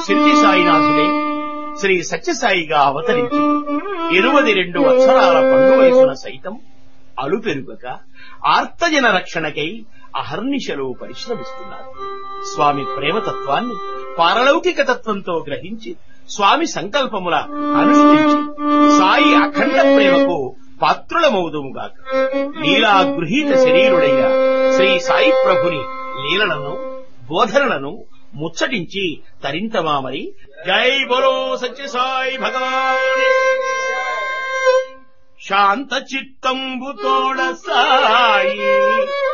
సిద్ధి సాయినాథుడే శ్రీ సత్యసాయిగా అవతరించి ఇరువది రెండు వత్సరాల పండు వయసున సైతం అలుపెరుగక ఆర్తజన రక్షణకై అహర్నిశలో పరిశ్రమిస్తున్నారు స్వామి ప్రేమతత్వాన్ని పారలౌకిక తత్వంతో గ్రహించి స్వామి సంకల్పముల అనుష్ఠించి సాయి అఖండ ప్రేమకు పాత్రులమవుదుముగాక లీలా గృహీత శరీరుడైన శ్రీ సాయి ప్రభుని లీలలను బోధనలను ముచ్చటించి తరింతమామరి జై బోలో సత్య సాయి భగవాన్ శాంత చిత్తంబు తోడ సాయి